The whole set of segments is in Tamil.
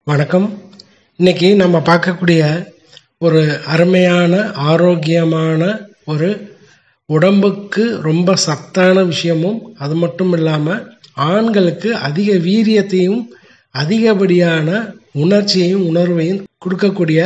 வணக்கம் இன்னைக்கு நம்ம பார்க்கக்கூடிய ஒரு அருமையான ஆரோக்கியமான ஒரு உடம்புக்கு ரொம்ப சத்தான விஷயமும் அது மட்டும் இல்லாமல் ஆண்களுக்கு அதிக வீரியத்தையும் அதிகப்படியான உணர்ச்சியையும் உணர்வையும் கொடுக்கக்கூடிய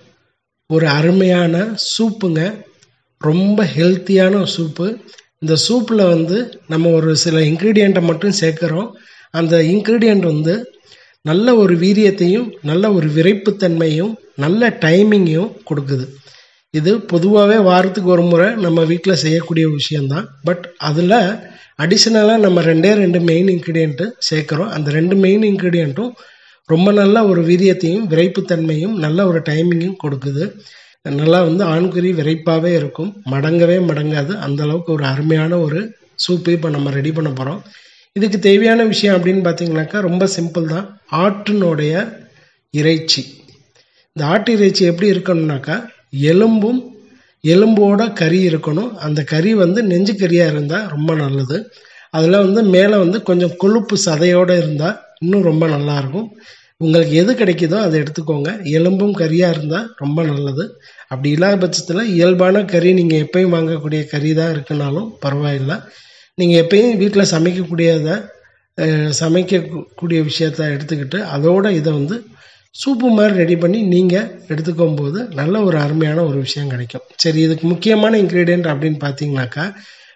ஒரு அருமையான சூப்புங்க ரொம்ப ஹெல்த்தியான சூப்பு இந்த சூப்பில் வந்து நம்ம ஒரு சில இன்க்ரீடியண்ட்டை மட்டும் சேர்க்குறோம் அந்த இன்க்ரீடியண்ட் வந்து நல்ல ஒரு வீரியத்தையும் நல்ல ஒரு விரைப்புத்தன்மையும் நல்ல டைமிங்கையும் கொடுக்குது இது பொதுவாகவே வாரத்துக்கு ஒரு முறை நம்ம வீட்டில் செய்யக்கூடிய விஷயந்தான் பட் அதில் அடிஷ்னலாக நம்ம ரெண்டே ரெண்டு மெயின் இன்க்ரீடியண்ட்டு சேர்க்குறோம் அந்த ரெண்டு மெயின் இன்க்ரீடியண்ட்டும் ரொம்ப நல்ல ஒரு வீரியத்தையும் விரைப்புத்தன்மையும் நல்ல ஒரு டைமிங்கும் கொடுக்குது நல்லா வந்து ஆண்குறி விரைப்பாகவே இருக்கும் மடங்கவே மடங்காது அந்த அளவுக்கு ஒரு அருமையான ஒரு சூப்பு இப்போ நம்ம ரெடி பண்ண போகிறோம் இதுக்கு தேவையான விஷயம் அப்படின்னு பார்த்தீங்கன்னாக்கா ரொம்ப சிம்பிள் தான் ஆட்டினுடைய இறைச்சி இந்த ஆட்டு இறைச்சி எப்படி இருக்கணும்னாக்கா எலும்பும் எலும்போட கறி இருக்கணும் அந்த கறி வந்து நெஞ்சு கறியாக இருந்தால் ரொம்ப நல்லது அதில் வந்து மேலே வந்து கொஞ்சம் கொழுப்பு சதையோடு இருந்தால் இன்னும் ரொம்ப நல்லாயிருக்கும் உங்களுக்கு எது கிடைக்குதோ அதை எடுத்துக்கோங்க எலும்பும் கறியாக இருந்தால் ரொம்ப நல்லது அப்படி இல்லாத பட்சத்தில் இயல்பான கறி நீங்கள் எப்பயும் வாங்கக்கூடிய கறி தான் இருக்குனாலும் பரவாயில்லை நீங்கள் எப்பயும் வீட்டில் சமைக்கக்கூடியதை அஹ், சமைக்கக்கூடிய விஷயத்த எடுத்துக்கிட்டு அதோட இதை வந்து சூப்பு மாதிரி ரெடி பண்ணி நீங்கள் எடுத்துக்கும் போது நல்ல ஒரு அருமையான ஒரு விஷயம் கிடைக்கும் சரி இதுக்கு முக்கியமான இன்க்ரீடியன்ட் அப்படின்னு பார்த்தீங்கன்னாக்கா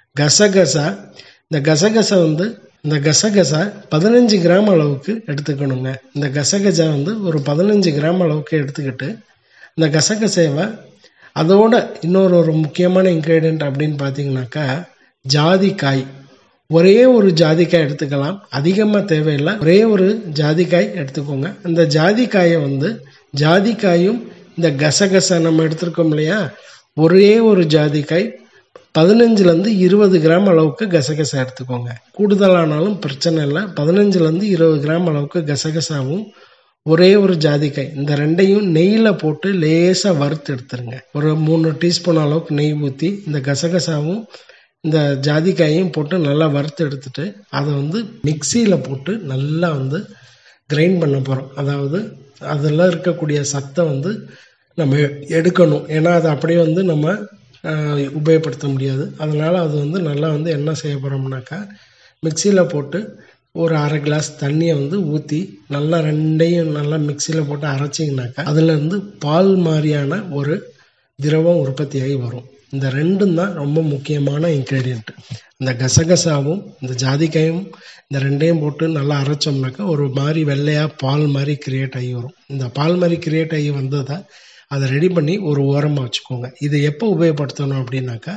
கசகசா இந்த கசகசா வந்து இந்த கசகசா பதினஞ்சு கிராம் அளவுக்கு எடுத்துக்கணுங்க இந்த கசகசா வந்து ஒரு பதினஞ்சு கிராம் அளவுக்கு எடுத்துக்கிட்டு இந்த கசகசாவை அதோட இன்னொரு ஒரு முக்கியமான இன்க்ரீடியன்ட் அப்படின்னு பார்த்தீங்கன்னாக்கா ஜாதிக்காய் ஒரே ஒரு ஜாதிக்காய் எடுத்துக்கலாம் அதிகமாக தேவையில்லை ஒரே ஒரு ஜாதிக்காய் எடுத்துக்கோங்க அந்த ஜாதிக்காயை வந்து ஜாதிக்காயும் இந்த கசகசா நம்ம எடுத்திருக்கோம் இல்லையா ஒரே ஒரு ஜாதிக்காய் பதினஞ்சுலேருந்து இருபது கிராம் அளவுக்கு கசகசா எடுத்துக்கோங்க கூடுதலானாலும் பிரச்சனை இல்லை பதினஞ்சுலேருந்து இருபது கிராம் அளவுக்கு கசகசாவும் ஒரே ஒரு ஜாதிக்காய் இந்த ரெண்டையும் நெய்யில் போட்டு லேசாக வறுத்து எடுத்துருங்க ஒரு மூணு டீஸ்பூன் அளவுக்கு நெய் ஊற்றி இந்த கசகசாவும் இந்த ஜாதிக்காயையும் போட்டு நல்லா வறுத்து எடுத்துட்டு அதை வந்து மிக்சியில் போட்டு நல்லா வந்து கிரைண்ட் பண்ண போகிறோம் அதாவது அதில் இருக்கக்கூடிய சத்தை வந்து நம்ம எடுக்கணும் ஏன்னா அதை அப்படியே வந்து நம்ம ஆஹ், உபயோகப்படுத்த முடியாது அதனால் அது வந்து நல்லா வந்து என்ன செய்ய போகிறோம்னாக்கா மிக்சியில் போட்டு ஒரு அரை கிளாஸ் தண்ணியை வந்து ஊற்றி நல்லா ரெண்டையும் நல்லா மிக்சியில் போட்டு அரைச்சிங்கனாக்கா அதுலேருந்து பால் மாதிரியான ஒரு திரவம் உற்பத்தியாகி வரும் இந்த ரெண்டும் தான் ரொம்ப முக்கியமான இன்க்ரீடியன்ட் இந்த கசகசாவும் இந்த ஜாதிக்காயும் இந்த ரெண்டையும் போட்டு நல்லா அரைச்சோம்னாக்கா ஒரு மாதிரி வெள்ளையாக பால் மாதிரி கிரியேட் ஆகி வரும் இந்த பால் மாதிரி கிரியேட் ஆகி வந்ததை அதை ரெடி பண்ணி ஒரு ஓரமாக வச்சுக்கோங்க இதை எப்போ உபயோகப்படுத்தணும் அப்படின்னாக்கா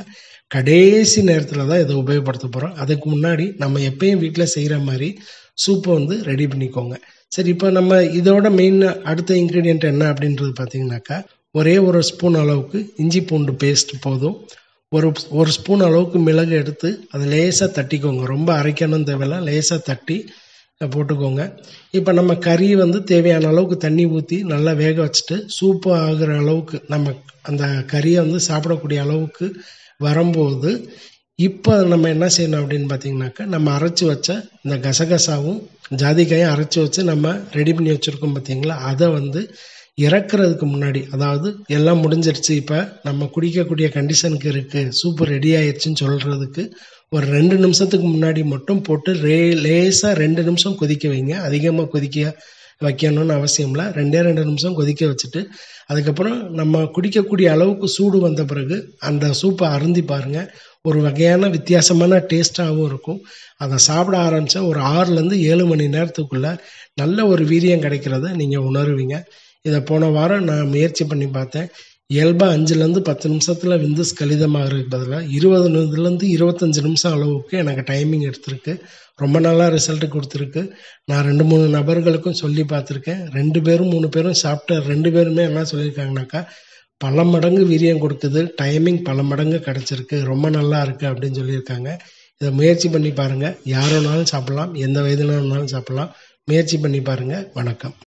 கடைசி நேரத்தில் தான் இதை உபயோகப்படுத்த போகிறோம் அதுக்கு முன்னாடி நம்ம எப்பயும் வீட்டில் செய்கிற மாதிரி சூப்பை வந்து ரெடி பண்ணிக்கோங்க சரி இப்போ நம்ம இதோட மெயின் அடுத்த இன்க்ரீடியன்ட் என்ன அப்படின்றது பார்த்தீங்கன்னாக்கா ஒரே ஒரு ஸ்பூன் அளவுக்கு இஞ்சி பூண்டு பேஸ்ட் போதும் ஒரு ஒரு ஸ்பூன் அளவுக்கு மிளகு எடுத்து அதை லேசாக தட்டிக்கோங்க ரொம்ப அரைக்கணும் தேவையில்ல லேசாக தட்டி அஹ், போட்டுக்கோங்க இப்போ நம்ம கறி வந்து தேவையான அளவுக்கு தண்ணி ஊற்றி நல்லா வேக வச்சுட்டு சூப்பு ஆகுற அளவுக்கு நம்ம அந்த கறியை வந்து சாப்பிடக்கூடிய அளவுக்கு வரும்போது இப்போ நம்ம என்ன செய்யணும் அப்படின்னு பார்த்தீங்கன்னாக்கா நம்ம அரைச்சி வச்ச இந்த கசகசாவும் ஜாதிக்காயும் அரைச்சி வச்சு நம்ம ரெடி பண்ணி வச்சுருக்கோம் பார்த்தீங்களா அதை வந்து இறக்குறதுக்கு முன்னாடி அதாவது எல்லாம் முடிஞ்சிருச்சு இப்போ நம்ம குடிக்கக்கூடிய கண்டிஷனுக்கு இருக்குது சூப்பு ரெடி ஆயிடுச்சுன்னு சொல்கிறதுக்கு ஒரு ரெண்டு நிமிஷத்துக்கு முன்னாடி மட்டும் போட்டு ரே லேசாக ரெண்டு நிமிஷம் கொதிக்க வைங்க அதிகமாக கொதிக்க வைக்கணும்னு அவசியம் இல்லை ரெண்டே ரெண்டு நிமிஷம் கொதிக்க வச்சுட்டு அதுக்கப்புறம் நம்ம குடிக்கக்கூடிய அளவுக்கு சூடு வந்த பிறகு அந்த சூப்பை அருந்தி பாருங்கள் ஒரு வகையான வித்தியாசமான டேஸ்ட்டாகவும் இருக்கும் அதை சாப்பிட ஆரம்பித்தா ஒரு ஆறுலேருந்து ஏழு மணி நேரத்துக்குள்ளே நல்ல ஒரு வீரியம் கிடைக்கிறத நீங்கள் உணருவீங்க இதை போன வாரம் நான் முயற்சி பண்ணி பார்த்தேன் இயல்பாக அஞ்சுலேருந்து பத்து நிமிஷத்தில் விந்து ஸ்கலிதமாகிறதுக்கு பதிலாக இருபது நிமிடத்துலேருந்து இருபத்தஞ்சு நிமிஷம் அளவுக்கு எனக்கு டைமிங் எடுத்திருக்கு ரொம்ப நல்லா ரிசல்ட் கொடுத்துருக்கு நான் ரெண்டு மூணு நபர்களுக்கும் சொல்லி பார்த்துருக்கேன் ரெண்டு பேரும் மூணு பேரும் சாப்பிட்ட ரெண்டு பேருமே என்ன சொல்லியிருக்காங்கனாக்கா பல மடங்கு வீரியம் கொடுக்குது டைமிங் பல மடங்கு கிடச்சிருக்கு ரொம்ப நல்லா இருக்குது அப்படின்னு சொல்லியிருக்காங்க இதை முயற்சி பண்ணி பாருங்கள் யாரோனாலும் சாப்பிட்லாம் எந்த வயதுனாலும் சாப்பிட்லாம் முயற்சி பண்ணி பாருங்கள் வணக்கம்